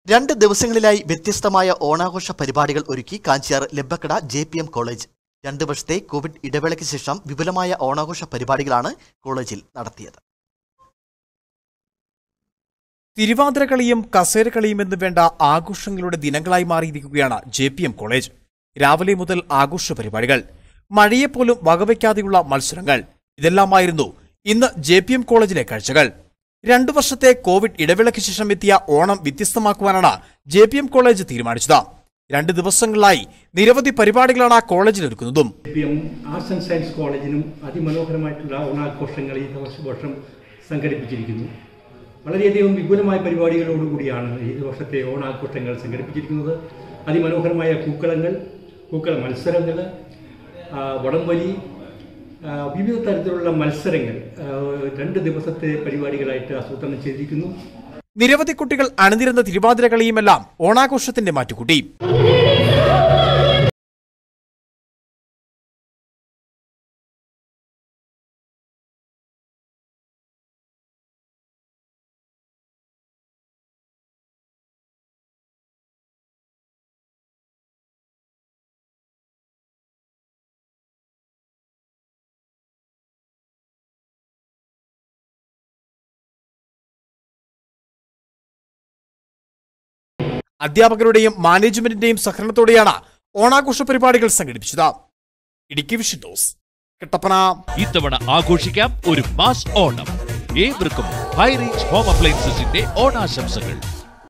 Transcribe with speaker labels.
Speaker 1: രണ്ട് ദിവസങ്ങളിലായി വ്യത്യസ്തമായ ഓണാഘോഷ പരിപാടികൾ ഒരുക്കി Kanchiyar Labbakkada J P M college രണ്ട് വർഷത്തെ കോവിഡ് ഇടവേളയ്ക്ക് ശേഷം വിപുലമായ ഓണാഘോഷ പരിപാടികളാണ് കോളേജിൽ നടത്തിയത്
Speaker 2: തിരുവാതിരക്കളിയും കസേരക്കളിയും എന്ന് വേണ്ട ആഘോഷങ്ങളുടെ ദിനങ്ങളായി മാറിയിരിക്കുകയാണ് ജെ പി എം കോളേജ് രാവിലെ മുതൽ ആഘോഷ പരിപാടികൾ മഴയെപ്പോലും വകവയ്ക്കാതെയുള്ള മത്സരങ്ങൾ ഇതെല്ലാമായിരുന്നു ഇന്ന് ജെ പി എം കോളേജിലെ കാഴ്ചകൾ രണ്ടു വർഷത്തെ കോവിഡ് ഇടവേളയ്ക്ക് ശേഷം എത്തിയ ഓണം വ്യത്യസ്തമാക്കുവാനാണ് ജെ പി എം കോളേജ് തീരുമാനിച്ചത് രണ്ട് ദിവസങ്ങളിലായി നിരവധി പരിപാടികളാണ് കോളേജിൽ ഒരുക്കുന്നതും
Speaker 3: P M arts and science കോളേജിനും അതിമനോഹരമായിട്ടുള്ള ഓണാഘോഷങ്ങൾ ഈ ദിവസ വർഷം സംഘടിപ്പിച്ചിരിക്കുന്നു വളരെയധികം വിപുലമായ പരിപാടികളോടുകൂടിയാണ് ഈ വർഷത്തെ ഓണാഘോഷങ്ങൾ സംഘടിപ്പിച്ചിരിക്കുന്നത് അതിമനോഹരമായ പൂക്കളങ്ങൾ പൂക്കള മത്സരങ്ങൾ ആ, വടംവലി ആ, വിവിധ തരത്തിലുള്ള മത്സരങ്ങൾ ആ, രണ്ട് ദിവസത്തെ പരിപാടികളായിട്ട് ആസൂത്രണം ചെയ്തിരിക്കുന്നു
Speaker 2: നിരവധി കുട്ടികൾ അണിനിരുന്ന തിരുവാതിരക്കളിയുമെല്ലാം ഓണാഘോഷത്തിന്റെ മാറ്റുകൂട്ടി അധ്യാപകരുടെയും മാനേജ്മെന്റിന്റെയും സഹകരണത്തോടെയാണ് ഓണാഘോഷ പരിപാടികൾ സംഘടിപ്പിച്ചത് ഇടുക്കി വിഷൻ ന്യൂസ് കട്ടപ്പന
Speaker 4: ഇത്തവണ ആഘോഷിക്കാം ഒരു മാസ് ഓണം ഏവർക്കും ഹൈറേഞ്ച് ഹോം അപ്ലയൻസസിന്റെ ഓണാശംസകൾ